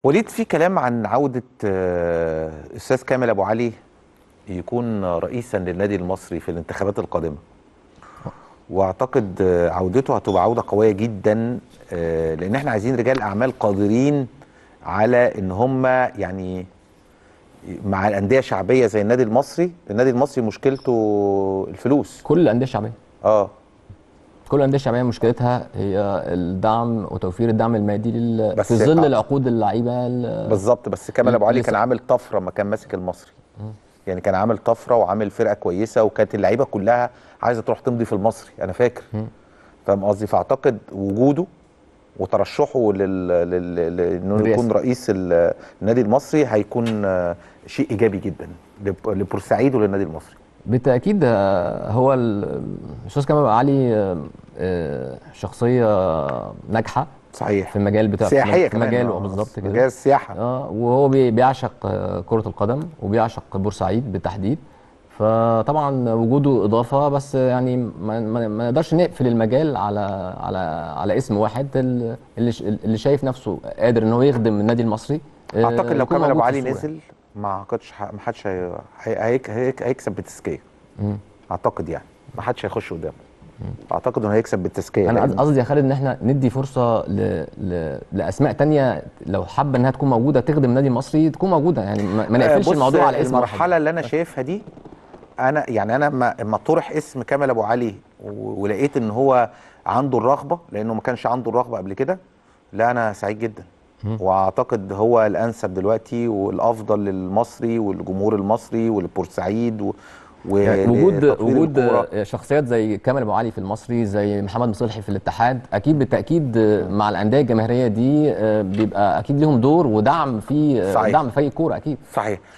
وليد في كلام عن عودة آه، أستاذ كامل أبو علي يكون رئيسا للنادي المصري في الانتخابات القادمة واعتقد آه، عودته هتبقى عودة قوية جدا آه، لأن احنا عايزين رجال أعمال قادرين على إن هم يعني مع الأندية الشعبية زي النادي المصري النادي المصري مشكلته الفلوس كل الانديه الشعبيه اه كل الانديه الشعبيه مشكلتها هي الدعم وتوفير الدعم المادي لل... بس في ظل آه. العقود اللعيبه ال- بالظبط بس كامل ابو علي لسه. كان عامل طفره ما كان ماسك المصري يعني كان عامل طفره وعامل فرقه كويسه وكانت اللعيبه كلها عايزه تروح تمضي في المصري انا فاكر فاهم قصدي فاعتقد وجوده وترشحه لل... لل... لل... انه الرئاسة. يكون رئيس ال- النادي المصري هيكون آه، شيء ايجابي جدا لب- لبورسعيد وللنادي المصري بالتاكيد آه، هو ال- الاستاذ كمال أبو علي آه، آه، شخصيه ناجحه صحيح في المجال بتاعه سياحيه في كمان مجاله آه، بالظبط مجال كده السياحه اه وهو بي- بيعشق آه، كره القدم وبيعشق بورسعيد بالتحديد فطبعا وجوده اضافه بس يعني ما, ما, ما نقدرش نقفل المجال على على على اسم واحد ال- اللي ش- اللي شايف نفسه قادر ان هو يخدم النادي المصري آه، اعتقد لو يكون كامل ابو موجود علي في الصورة. نزل ما اعتقدش ح- ما حدش هي... هي... هيك... هيك... هيكسب بالتزكيه مم. اعتقد يعني ما حدش هيخش قدامه اعتقد انه هيكسب بالتزكيه انا لأن- قصد- قصدي يا خالد ان احنا ندي فرصه ل... ل... لاسماء تانية لو حابه انها تكون موجوده تخدم النادي المصري تكون موجوده يعني ما, ما نقفلش بص، الموضوع على اسم واحد. المرحله اللي انا شايفها دي انا يعني انا ما ما طرح اسم كامل ابو علي و- ولقيت ان هو عنده الرغبه لانه ما كانش عنده الرغبه قبل كده لا انا سعيد جدا واعتقد هو الانسب دلوقتي والافضل للمصري والجمهور المصري ولبورسعيد و و- يعني وجود لتطوير وجود الكورة. شخصيات زي كامل ابو علي في المصري زي محمد مصلحي في الاتحاد اكيد بالتاكيد مع الانديه الجماهيريه دي بيبقى اكيد لهم دور ودعم في صحيح. دعم فريق الكوره اكيد صحيح